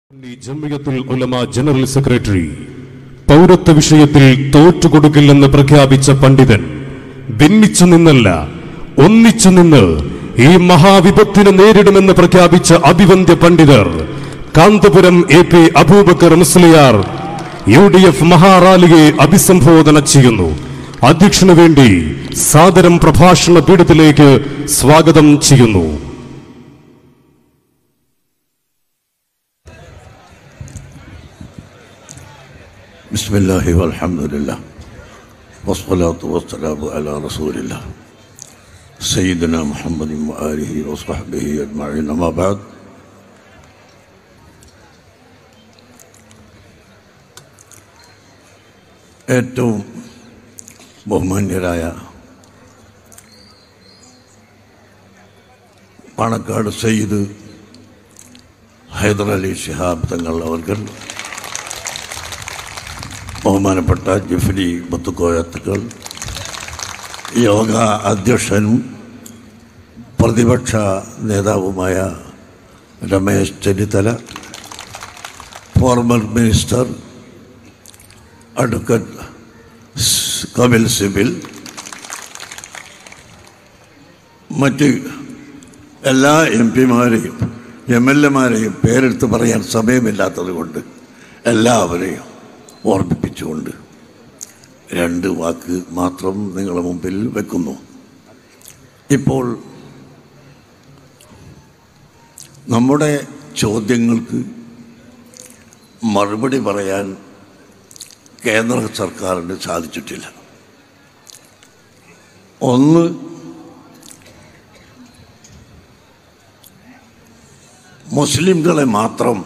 ജമിയത്തുൽ ഉലമ general secretary പൗരത്വ വിഷയത്തിൽ തോറ്റുകൊടുക്കില്ലെന്ന് പ്രഖ്യാപിച്ച പണ്ഡിതൻ ഭിന്നിച്ചു നിന്നല്ല ഒന്നിച്ചു നിന്ന് ഈ മഹാവിപത്തിനെ നേരിടുമെന്ന് പ്രഖ്യാപിച്ച അഭിവന്ദ്യ പണ്ഡിതർ Kanthapuram A P Aboobacker Musliyar U D F മഹാറാലിയെ അഭിസംബോധന ചെയ്യുന്നു അധ്യക്ഷനു വേണ്ടി സാദരം പ്രഭാഷണ പീഠത്തിലേക്ക് സ്വാഗതം ചെയ്യുന്നു بسم الله والحمد لله والصلاة والسلام على رسول الله سيدنا محمد وآله وصحبه أجمعين أما بعد ഏറ്റവും ബഹുമാന്യരായ പാണക്കാട് സയ്യിദ് ഹൈദർ അലി ശിഹാബ് തങ്ങൾ അവർ ബഹുമാനപ്പെട്ട ജിഫ്രി മുത്തുക്കോയത്തുക്കൾ യോഗ അധ്യക്ഷനും പ്രതിപക്ഷ നേതാവുമായ Ramesh Chennithala former minister advocate സ് കപിൽ സിബിൽ മറ്റ് എല്ലാ എം പിമാരെയും എം എൽ എമാരെയും പേരെടുത്ത് പറയാൻ സമയമില്ലാത്തത് കൊണ്ട് എല്ലാവരെയും ഓർമ്മിപ്പിച്ചുകൊണ്ട് രണ്ട് വാക്ക് മാത്രം നിങ്ങളുടെ മുമ്പിൽ വെക്കുന്നു ഇപ്പോൾ നമ്മുടെ ചോദ്യങ്ങൾക്ക് മറുപടി പറയാൻ കേന്ദ്ര സർക്കാരിന് സാധിച്ചിട്ടില്ല ഒന്ന് മുസ്ലിംകളെ മാത്രം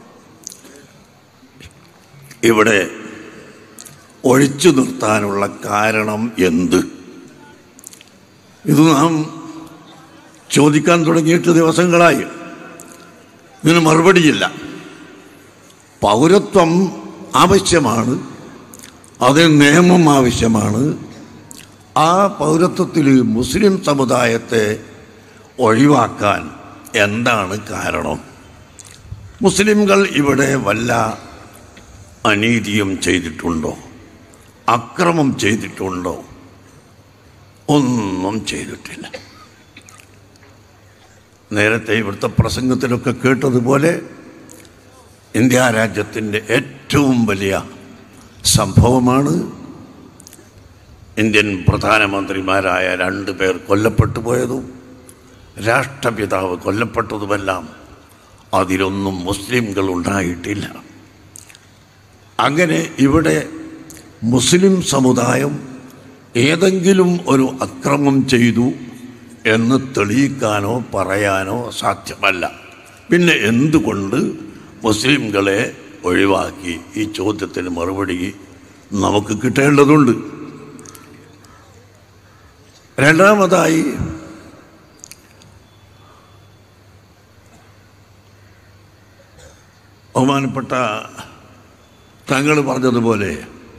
ഇവിടെ ഒഴിച്ചു നിർത്താനുള്ള കാരണം എന്ത് ഇത് നാം ചോദിക്കാൻ തുടങ്ങിയിട്ട് ദിവസങ്ങളായി ഇതിന് മറുപടിയില്ല പൗരത്വം ആവശ്യമാണ് അതിന് നിയമം ആവശ്യമാണ് ആ പൗരത്വത്തിൽ മുസ്ലിം സമുദായത്തെ ഒഴിവാക്കാൻ എന്താണ് കാരണം മുസ്ലിംകൾ ഇവിടെ വല്ല അനീതിയും ചെയ്തിട്ടുണ്ടോ അക്രമം ചെയ്തിട്ടുണ്ടോ ഒന്നും ചെയ്തിട്ടില്ല നേരത്തെ ഇവിടുത്തെ പ്രസംഗത്തിലൊക്കെ കേട്ടതുപോലെ ഇന്ത്യ രാജ്യത്തിൻ്റെ ഏറ്റവും വലിയ സംഭവമാണ് ഇന്ത്യൻ പ്രധാനമന്ത്രിമാരായ രണ്ട് പേർ കൊല്ലപ്പെട്ടു പോയതും രാഷ്ട്രപിതാവ് കൊല്ലപ്പെട്ടതുമെല്ലാം അതിലൊന്നും മുസ്ലിംകൾ ഉണ്ടായിട്ടില്ല അങ്ങനെ ഇവിടെ മുസ്ലിം സമുദായം ഏതെങ്കിലും ഒരു അക്രമം ചെയ്തു എന്ന് തെളിയിക്കാനോ പറയാനോ സാധ്യമല്ല പിന്നെ എന്തുകൊണ്ട് മുസ്ലിംകളെ ഒഴിവാക്കി ഈ ചോദ്യത്തിന് മറുപടി നമുക്ക് കിട്ടേണ്ടതുണ്ട് രണ്ടാമതായി ബഹുമാനപ്പെട്ട തങ്ങൾ പറഞ്ഞതുപോലെ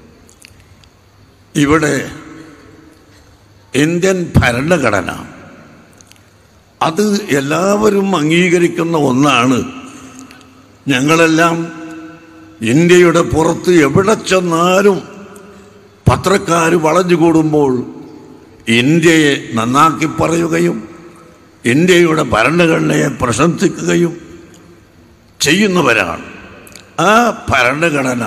ഇവിടെ ഇന്ത്യൻ ഭരണഘടന അത് എല്ലാവരും അംഗീകരിക്കുന്ന ഒന്നാണ് ഞങ്ങളെല്ലാം ഇന്ത്യയുടെ പുറത്ത് എവിടെ ചെന്നാലും പത്രക്കാർ വളഞ്ഞുകൂടുമ്പോൾ ഇന്ത്യയെ നന്നാക്കി പറയുകയും ഇന്ത്യയുടെ ഭരണഘടനയെ പ്രശംസിക്കുകയും ചെയ്യുന്നവരാണ് ആ ഭരണഘടന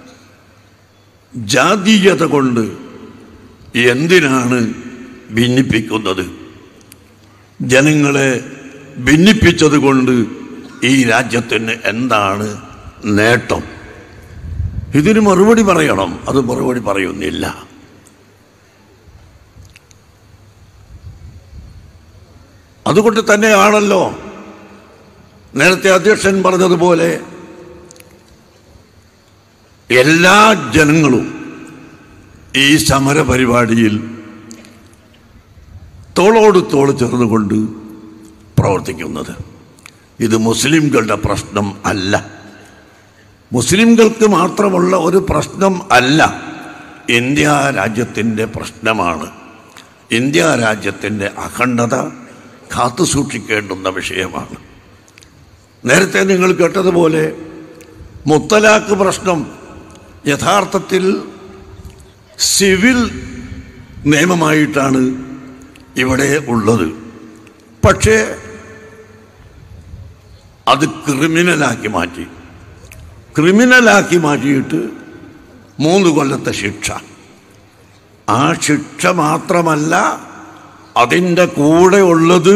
ജാതീയത കൊണ്ട് എന്തിനാണ് ഭിന്നിപ്പിക്കുന്നത് ജനങ്ങളെ ഭിന്നിപ്പിച്ചത് കൊണ്ട് ഈ രാജ്യത്തിന് എന്താണ് നേട്ടം ഇതിന് മറുപടി പറയണം അത് മറുപടി പറയുന്നില്ല അതുകൊണ്ട് തന്നെയാണല്ലോ നേരത്തെ അധ്യക്ഷൻ പറഞ്ഞതുപോലെ എല്ലാ ജനങ്ങളും ഈ സമര പരിപാടിയിൽ തോളോട് തോൾ ചേർന്നുകൊണ്ട് പ്രവർത്തിക്കുന്നത് ഇത് മുസ്ലിംകളുടെ പ്രശ്നം അല്ല മുസ്ലിംകൾക്ക് മാത്രമുള്ള ഒരു പ്രശ്നം അല്ല ഇന്ത്യ രാജ്യത്തിൻ്റെ പ്രശ്നമാണ് ഇന്ത്യ രാജ്യത്തിൻ്റെ അഖണ്ഡത കാത്തു സൂക്ഷിക്കേണ്ടുന്ന വിഷയമാണ് നേരത്തെ നിങ്ങൾ കേട്ടതുപോലെ മുത്തലാഖ് പ്രശ്നം യഥാർത്ഥത്തിൽ സിവിൽ നിയമമായിട്ടാണ് ഇവിടെ ഉള്ളത് പക്ഷേ അത് ക്രിമിനലാക്കി മാറ്റി ക്രിമിനലാക്കി മാറ്റിയിട്ട് മൂന്ന് കൊല്ലത്തെ ശിക്ഷ ആ ശിക്ഷ മാത്രമല്ല അതിൻ്റെ കൂടെ ഉള്ളത്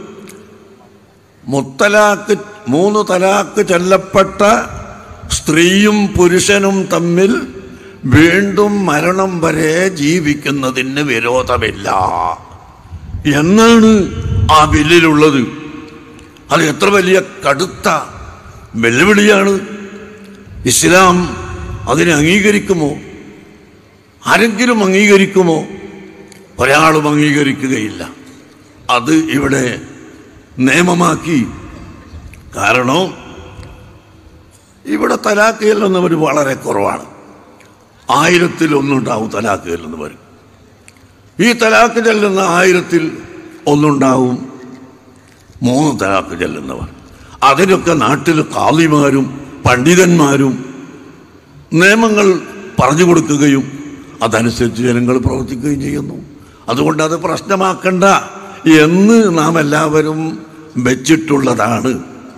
മുത്തലാക്ക് മൂന്ന് തലാക്ക് ചെല്ലപ്പെട്ട സ്ത്രീയും പുരുഷനും തമ്മിൽ വീണ്ടും മരണം വരെ ജീവിക്കുന്നതിന് വിരോധമില്ല എന്നാണ് ആ ബില്ലിലുള്ളത് അത് എത്ര വലിയ കടുത്ത വെല്ലുവിളിയാണ് ഇസ്ലാം അതിനെ അംഗീകരിക്കുമോ ആരെങ്കിലും അംഗീകരിക്കുമോ ഒരാളും അംഗീകരിക്കുകയില്ല അത് ഇവിടെ നിയമമാക്കി കാരണം ഇവിടെ തലാക്ക് ചെല്ലുന്നവർ വളരെ കുറവാണ് ആയിരത്തിൽ ഒന്നുണ്ടാവും തലാക്ക് ചെല്ലുന്നവർ ഈ തലാക്ക് ചെല്ലുന്ന ആയിരത്തിൽ ഒന്നുണ്ടാവും മൂന്ന് തലാക്ക് ചെല്ലുന്നവർ അതിനൊക്കെ നാട്ടിൽ കാളിമാരും പണ്ഡിതന്മാരും നിയമങ്ങൾ പറഞ്ഞു കൊടുക്കുകയും അതനുസരിച്ച് ജനങ്ങൾ പ്രവർത്തിക്കുകയും ചെയ്യുന്നു അതുകൊണ്ട് അത് പ്രശ്നമാക്കണ്ട എന്ന് നാം എല്ലാവരും വെച്ചിട്ടുള്ളതാണ്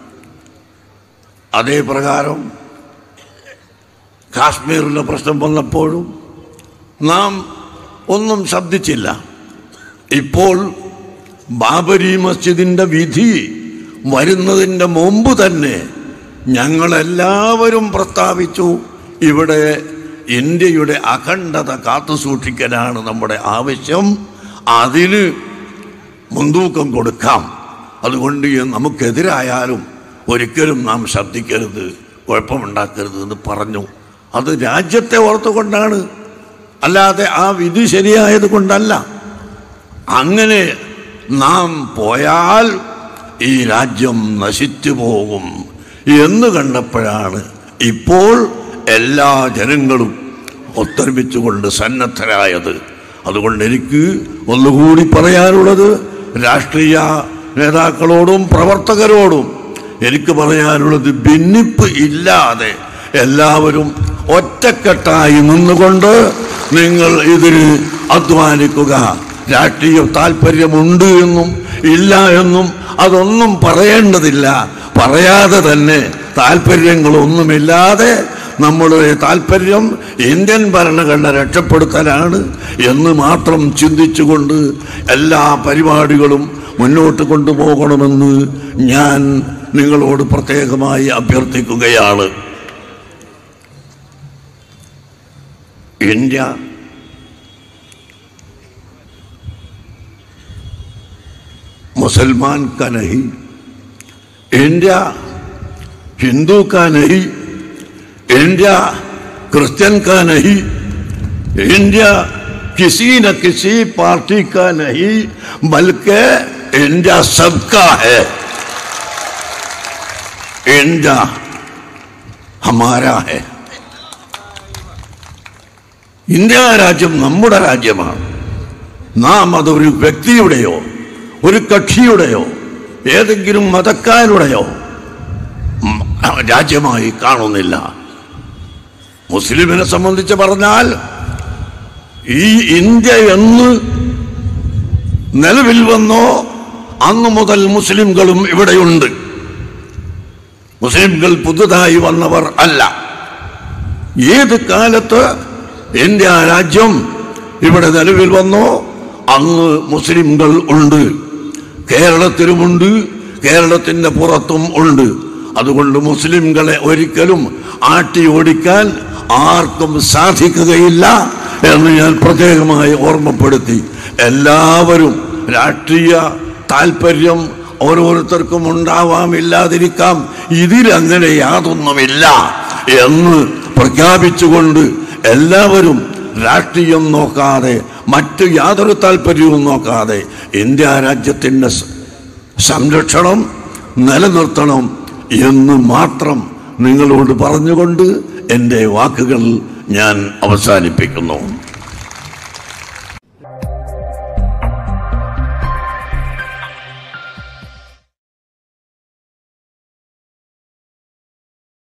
അതേ പ്രകാരം കാശ്മീരിലെ പ്രശ്നം വന്നപ്പോഴും നാം ഒന്നും ശബ്ദിച്ചില്ല ഇപ്പോൾ ബാബരി മസ്ജിദിന്റെ വിധി വരുന്നതിൻ്റെ മുമ്പ് തന്നെ ഞങ്ങളെല്ലാവരും പ്രസ്താവിച്ചു ഇവിടെ ഇന്ത്യയുടെ അഖണ്ഡത കാത്തു സൂക്ഷിക്കലാണ് നമ്മുടെ ആവശ്യം അതിന് മുൻതൂക്കം കൊടുക്കാം അതുകൊണ്ട് ഈ നമുക്കെതിരായാലും ഒരിക്കലും നാം ശബ്ദിക്കരുത് കുഴപ്പമുണ്ടാക്കരുത് എന്ന് പറഞ്ഞു അത് രാജ്യത്തെ ഓർത്തുകൊണ്ടാണ് അല്ലാതെ ആ വിധി ശരിയായത് കൊണ്ടല്ല അങ്ങനെ നാം പോയാൽ ഈ രാജ്യം നശിച്ചു പോകും എന്ന് കണ്ടപ്പോഴാണ് ഇപ്പോൾ എല്ലാ ജനങ്ങളും ഒത്തൊരുമിച്ചുകൊണ്ട് സന്നദ്ധരായത് അതുകൊണ്ട് എനിക്ക് ഒന്നുകൂടി പറയാനുള്ളത് രാഷ്ട്രീയ നേതാക്കളോടും പ്രവർത്തകരോടും എനിക്ക് പറയാനുള്ളത് ഭിന്നിപ്പ് ഇല്ലാതെ എല്ലാവരും ഒറ്റക്കെട്ടായി നിന്നുകൊണ്ട് നിങ്ങൾ ഇതിന് അധ്വാനിക്കുക രാഷ്ട്രീയ താല്പര്യമുണ്ട് എന്നും ഇല്ല എന്നും അതൊന്നും പറയേണ്ടതില്ല പറയാതെ തന്നെ താല്പര്യങ്ങളൊന്നുമില്ലാതെ നമ്മുടെ താല്പര്യം ഇന്ത്യൻ ഭരണഘടന രക്ഷപ്പെടുത്തലാണ് എന്ന് മാത്രം ചിന്തിച്ചുകൊണ്ട് എല്ലാ പരിപാടികളും മുന്നോട്ട് കൊണ്ടുപോകണമെന്ന് ഞാൻ നിങ്ങളോട് പ്രത്യേകമായി അഭ്യർത്ഥിക്കുകയാണ് ഇന്ത്യ मुसलमान का नहीं इंडिया हिंदू का नहीं इंडिया क्रिश्चियन का नहीं इंडिया किसी न किसी पार्टी का नहीं बल्कि इंडिया सबका है इंडिया हमारा है ഇന്ത്യ രാജ്യം നമ്മുടെ രാജ്യമാണ് നാം അതൊരു വ്യക്തിയുടെയോ ഒരു കക്ഷിയുടെയോ ഏതെങ്കിലും മതക്കാരുടെയോ ഉം, രാജ്യമായി കാണുന്നില്ല മുസ്ലിമിനെ സംബന്ധിച്ച് പറഞ്ഞാൽ ഈ ഇന്ത്യ എന്ന് നിലവിൽ വന്നോ അന്നു മുതൽ മുസ്ലിംകളും ഇവിടെയുണ്ട് മുസ്ലിംകൾ പുതുതായി വന്നവർ അല്ല ഏത് കാലത്ത് ഇന്ത്യ രാജ്യം ഇവിടെ നിലവിൽ വന്നോ അന്ന് മുസ്ലിംകൾ ഉണ്ട് കേരളത്തിലുമുണ്ട് കേരളത്തിന്റെ പുറത്തും ഉണ്ട് അതുകൊണ്ട് മുസ്ലിംകളെ ഒരിക്കലും ആട്ടി ഓടിക്കാൻ ആർക്കും സാധിക്കുകയില്ല എന്ന് ഞാൻ പ്രത്യേകമായി ഓർമ്മപ്പെടുത്തി എല്ലാവരും രാഷ്ട്രീയ താല്പര്യം ഓരോരുത്തർക്കും ഉണ്ടാവാം ഇല്ലാതിരിക്കാം ഇതിലങ്ങനെ യാതൊന്നുമില്ല എന്ന് പ്രഖ്യാപിച്ചുകൊണ്ട് എല്ലാവരും രാഷ്ട്രീയം നോക്കാതെ മറ്റു യാതൊരു താല്പര്യവും നോക്കാതെ ഇന്ത്യ രാജ്യത്തിൻ്റെ സ- സംരക്ഷണം നിലനിർത്തണം എന്ന് മാത്രം നിങ്ങളോട് പറഞ്ഞുകൊണ്ട് എൻ്റെ വാക്കുകൾ ഞാൻ അവസാനിപ്പിക്കുന്നു